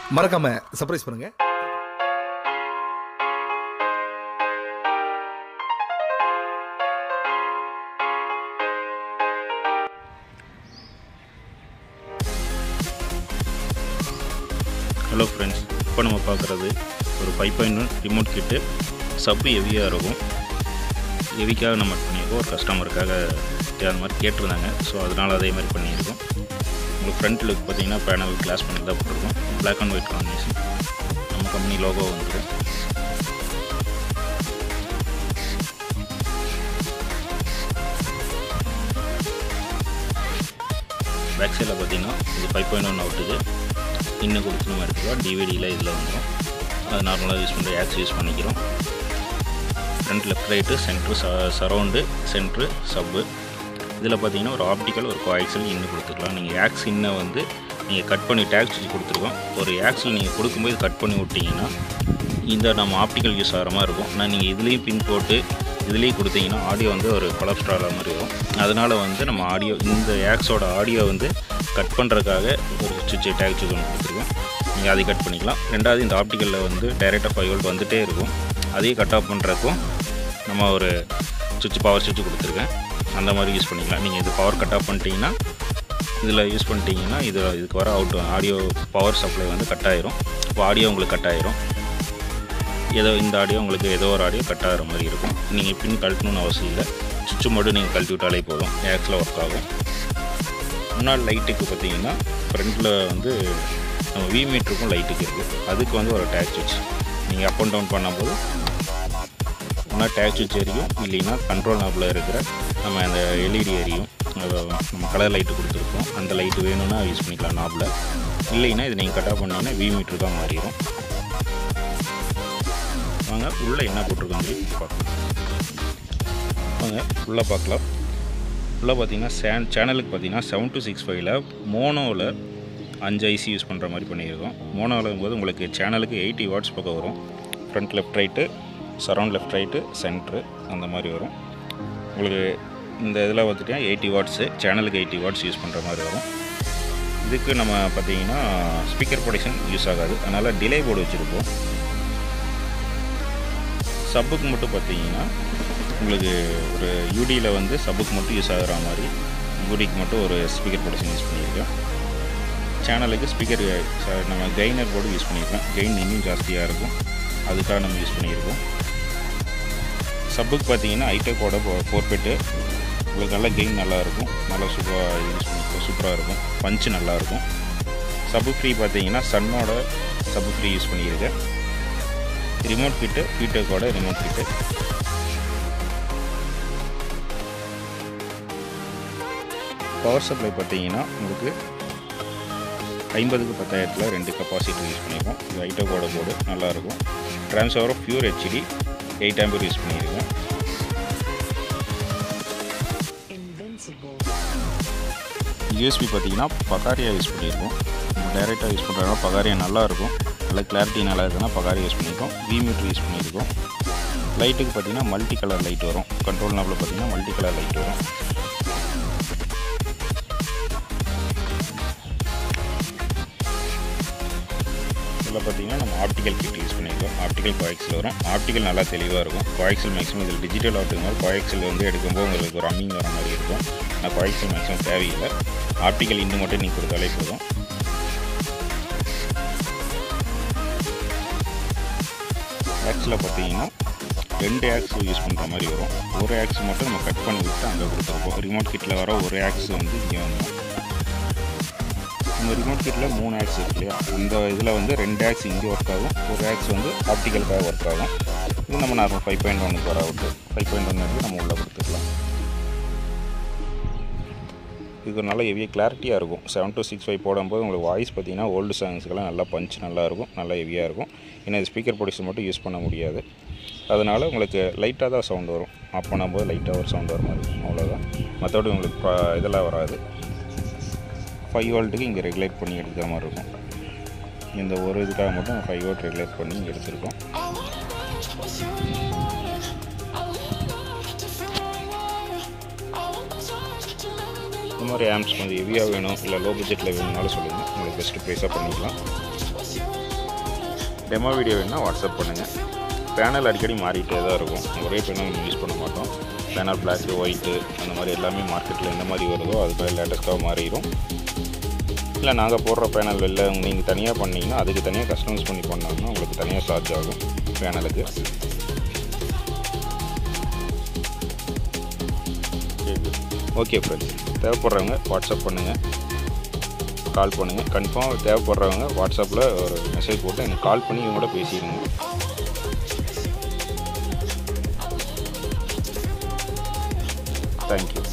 மறக்காம சர்ப்ரைஸ் பண்ணுங்க hello friends இப்போ நம்ம பார்க்குறது ஒரு five point one remote kit sub ஹெவியாக இருக்கும் ஹெவிக்காக நம்ம பண்ணியிருக்கோம் ஒரு கஸ்டமருக்காக அந்த மாதிரி கேட்டிருந்தாங்க ஸோ அதனால் அதே மாதிரி பண்ணியிருக்கோம் உங்களுக்கு ஃப்ரண்ட் லுக் பார்த்தீங்கன்னா பேனல் கிளாஸ் பண்ணி தான் போட்டிருக்கோம் Black அண்ட் ஒயிட் காம்பினேஷன் நம்ம கம்பெனி லோகோ வந்துடும் பேக் சைடில் பார்த்தீங்கன்னா இது ஃபைவ் பாயிண்ட் ஒன் அவுட்டுக்கு இன்னும் கொடுத்து நம்ம எடுத்துக்கலாம் டிவிடியில் இதில் வந்துடும் அது நார்மலாக யூஸ் பண்ணுற ஆக்ஸ் யூஸ் பண்ணிக்கிறோம் ஃப்ரண்ட் லெஃப்ட் ரைட்டு சென்ட்ரு ச சரௌண்டு சென்ட்ரு சப்பு இதில் பார்த்தீங்கன்னா ஒரு ஆப்டிக்கல் ஒரு கோஆக்சல் இன்னும் கொடுத்துக்கலாம் நீங்கள் ஆக்ஸ் இன்னை வந்து நீங்கள் கட் பண்ணி டேக்ஸ் வச்சு கொடுத்துருக்கோம் ஒரு ஆக்ஸில் நீங்கள் கொடுக்கும்போது கட் பண்ணி விட்டிங்கன்னா இந்த நம்ம ஆப்டிக்கல் யூஸ் ஆகிற மாதிரி இருக்கும் ஆனால் நீங்கள் இதுலேயும் பின் போட்டு இதுலேயும் கொடுத்தீங்கன்னா ஆடியோ வந்து ஒரு கொலஸ்ட்ரால் மாதிரி வரும் அதனால் வந்து நம்ம ஆடியோ இந்த ஆக்ஸோட ஆடியோ வந்து கட் பண்ணுறதுக்காக ஒரு சுவிட்ச் டேக் சுவிட்ச் ஒன்று கொடுத்துருக்கோம் நீங்கள் அதை கட் பண்ணிக்கலாம் ரெண்டாவது இந்த ஆப்டிக்கலில் வந்து டைரெக்டாக ஃபைவ் வோல்ட் வந்துகிட்டே இருக்கும் அதையும் கட் ஆஃப் பண்ணுறதுக்கும் நம்ம ஒரு சுவிட்ச் பவர் சுவிட்ச் கொடுத்துருக்கேன் அந்த மாதிரி யூஸ் பண்ணிக்கலாம் நீங்கள் இது பவர் கட் ஆஃப் பண்ணிட்டீங்கன்னா இதில் யூஸ் பண்ணிட்டீங்கன்னா இது இதுக்கு வர அவுட் ஆடியோ பவர் சப்ளை வந்து கட் ஆயிரும் இப்போ ஆடியோ உங்களுக்கு கட் ஆயிரும் ஏதோ இந்த ஆடியோ உங்களுக்கு ஏதோ ஒரு ஆடியோ கட் ஆகிற மாதிரி இருக்கும் நீங்கள் பின் கழட்டணும்னு அவசியம் இல்லை சுவிட்சு மட்டும் நீங்கள் கழட்டி விட்டாலே போதும் ஏக்ஸில் ஒர்க் ஆகும் முன்னாடி லைட்டுக்கு பார்த்தீங்கன்னா ஃப்ரண்ட்டில் வந்து நம்ம வி மீட்டருக்கும் லைட்டுக்கு இருக்குது அதுக்கு வந்து ஒரு டேக் சுவிட்ச் நீங்கள் அப் அண்ட் டவுன் பண்ணும்போது ஒன்றா டேக் சுவிட்ச் எரியும் இல்லைன்னா கண்ட்ரோல் நாப்பில் இருக்கிற நம்ம அந்த எல்இடி எரியும் அது நம்ம கலர் லைட்டு கொடுத்துருக்கோம் அந்த லைட்டு வேணும்னா யூஸ் பண்ணிக்கலாம் நாப்பில் இல்லைன்னா இது நீங்கள் கட் ஆஃப் பண்ணிங்கன்னா வி மீட்டர் தான் மாறிடும் வாங்க உள்ளே என்ன போட்டிருக்கோம் சொல்லி பார்க்கலாம் வாங்க உள்ளே பார்க்கலாம் உள்ளே பார்த்தீங்கன்னா சேன் சேனலுக்கு பார்த்தீங்கன்னா செவன் டூ சிக்ஸ் ஃபைவ்ல மோனோவில் அஞ்சு ஐசி யூஸ் பண்ணுற மாதிரி பண்ணியிருக்கோம் மோனோவில் போது உங்களுக்கு சேனலுக்கு எயிட்டி வாட்ஸ் பக்கம் வரும் front left right surround left right centre அந்த மாதிரி வரும் உங்களுக்கு இந்த இதில் பார்த்துட்டிங்கன்னா எயிட்டி வாட்ஸு சேனலுக்கு எயிட்டி வாட்ஸ் யூஸ் பண்ணுற மாதிரி வரும் இதுக்கு நம்ம பார்த்தீங்கன்னா ஸ்பீக்கர் ப்ரொடக்ஷன் யூஸ் ஆகாது அதனால் டிலே போர்டு வச்சுருப்போம் சப்புக்கு மட்டும் பார்த்தீங்கன்னா உங்களுக்கு ஒரு யூடியில் வந்து சப்புக்கு மட்டும் யூஸ் ஆகிற மாதிரி யூடிக்கு மட்டும் ஒரு ஸ்பீக்கர் ப்ரொடக்ஷன் யூஸ் பண்ணியிருக்கோம் சேனலுக்கு ஸ்பீக்கர் நம்ம கெய்னர் போர்டு யூஸ் பண்ணியிருக்கோம் கெயின் இன்னும் ஜாஸ்தியாக இருக்கும் அதுக்காக நம்ம யூஸ் பண்ணியிருக்கோம் சப்புக்கு பார்த்தீங்கன்னா ஐடெக்கோட ஃபோர் பெட்டு உங்களுக்கு நல்லா கெயின் நல்லாயிருக்கும் நல்லா சூப்பராக யூஸ் பண்ணிக்கலாம் சூப்பராக இருக்கும் பஞ்சு நல்லாயிருக்கும் சப்பு ஃப்ரீ பார்த்தீங்கன்னா சன்னோட சப்பு ஃப்ரீ யூஸ் பண்ணியிருக்கேன் ரிமோட் கிட்டு ஃபீட்டக்கோட ரிமோட் கிட்டு பவர் சப்ளை பார்த்தீங்கன்னா உங்களுக்கு ஐம்பதுக்கு பத்தாயிரத்தில் ரெண்டு கெப்பாசிட்டி யூஸ் பண்ணியிருக்கோம் இது ஐட்டோகோட போர்டு நல்லாயிருக்கும் transfer off pure HD eight ஆம்பர் யூஸ் பண்ணியிருக்கோம் யூஎஸ்பி பார்த்தீங்கன்னா பகாரியா யூஸ் பண்ணியிருக்கோம் டைரெக்டாக யூஸ் பண்ணுறதுனால பகாரியா நல்லாயிருக்கும் நல்ல கிளாரிட்டி நல்லா இருக்குன்னா பகாரியா யூஸ் பண்ணியிருக்கோம் வி மீட்டர் யூஸ் பண்ணியிருக்கோம் லைட்டுக்கு பார்த்தீங்கன்னா மல்டி கலர் லைட் வரும் கண்ட்ரோல் நாப்பில் பார்த்தீங்கன்னா மல்டி கலர் லைட் வரும் இதில் பார்த்தீங்கன்னா நம்ம ஆப்டிக்கல் கிட் யூஸ் பண்ணியிருக்கோம் ஆப்டிக்கல் கோஎக்ஸில் வரும் ஆப்டிக்கல் நல்லா தெளிவாக இருக்கும் கோஎக்ஸில் மேக்ஸிமம் இதில் டிஜிட்டல் ஆப்டிக்கல் கோஎக்ஸில் வந்து எடுக்கும்போது உங்களுக்கு ஒரு அம்மிங் வர மாதிரி இருக்கும் ஆனால் கோஎக்ஸில் மேக்ஸிமம் தேவையில்லை ஆப்டிக்கல் இன்னும் மட்டும் நீங்கள் கொடுத்தாலே போதும் ஆக்ஸில் பார்த்தீங்கன்னா ரெண்டு ஆக்ஸ் யூஸ் பண்ணுற மாதிரி வரும் ஒரு ஆக்ஸ் மட்டும் நம்ம கட் பண்ணி விட்டு அங்கே கொடுத்துருப்போம் ரிமோட் கிட்டில் வர ஒரு ஆக்ஸ் வந்து இங்கே வந்துடும் இந்த ரிமோட் கிட்டில் மூணு ஆக்ஸ் இருக்கு இல்லையா அந்த இதில் வந்து ரெண்டு ஆக்ஸ் இங்கே ஒர்க் ஆகும் ஒரு ஆக்ஸ் வந்து ஆப்டிக்கலுக்காக ஒர்க் ஆகும் இது நம்ம நார்மல் ஃபைவ் பாயிண்ட் ஒனுக்கு வர அவுட்டு ஃபைவ் பாயிண்ட் ஒன் எடுத்து நம்ம உள்ளே கொடுத்துக்கலாம் இது நல்ல ஹெவியாக கிளாரிட்டியாக இருக்கும் செவன் டூ சிக்ஸ் ஃபைவ் போடும்போது உங்களுக்கு வாய்ஸ் பார்த்தீங்கன்னா ஓல்டு சாங்ஸ்க்கெல்லாம் நல்லா பஞ்ச் நல்லா இருக்கும் நல்லா ஹெவியாக இருக்கும் ஏன்னா இது ஸ்பீக்கர் ப்ரொடியூஸ் மட்டும் யூஸ் பண்ண முடியாது அதனால் உங்களுக்கு லைட்டாக தான் சவுண்ட் வரும் ஆஃப் பண்ணும்போது லைட்டாக ஒரு சவுண்ட் வர மாதிரி இருக்கும் அவ்வளோதான் மற்றபடி உங்களுக்கு ப- இதெல்லாம் வராது ஃபைவ் வோல்ட்டுக்கு இங்கே ரெகுலேட் பண்ணி எடுக்கிற மாதிரி இருக்கும் இந்த ஒரு இதுக்காக மட்டும் ஃபைவ் வோல்ட் ரெகுலேட் பண்ணி இங்கே எடுத்திருக்கோம் இந்த மாதிரி ஆம்ஸ் கொஞ்சம் ஹெவியாக வேணும் இல்லை லோ பட்ஜெட்டில் வேணும்னாலும் சொல்லுங்கள் உங்களுக்கு பெஸ்ட்டு ப்ரைஸாக பண்ணிக்கலாம் டெமோ வீடியோ வேணுன்னா வாட்ஸ்அப் பண்ணுங்கள் பேனல் அடிக்கடி மாறிட்டே தான் இருக்கும் ஒரே பேனல் நம்ம யூஸ் பண்ண மாட்டோம் பேனல் பிளாக்கு ஒயிட்டு அந்த மாதிரி எல்லாமே மார்க்கெட்டில் எந்த மாதிரி வருதோ அது மாதிரி லேட்டஸ்ட்டாக மாறிடும் இல்லை நாங்கள் போடுற பேனல் வெளில நீங்கள் தனியாக பண்ணீங்கன்னா அதுக்கு தனியாக கஸ்டமைஸ் பண்ணி பண்ணாங்கன்னா உங்களுக்கு தனியாக சார்ஜ் ஆகும் பேனலுக்கு ஓகே ஃப்ரெண்ட்ஸ் தேவைப்படுறவங்க வாட்ஸ்அப் பண்ணுங்கள் கால் பண்ணுங்கள் கன்ஃபார்ம் தேவைப்படுறவங்க வாட்ஸ்அப்பில் ஒரு மெசேஜ் போட்டு எனக்கு கால் பண்ணி இவங்க கூட பேசிடுங்க தேங்க்யூ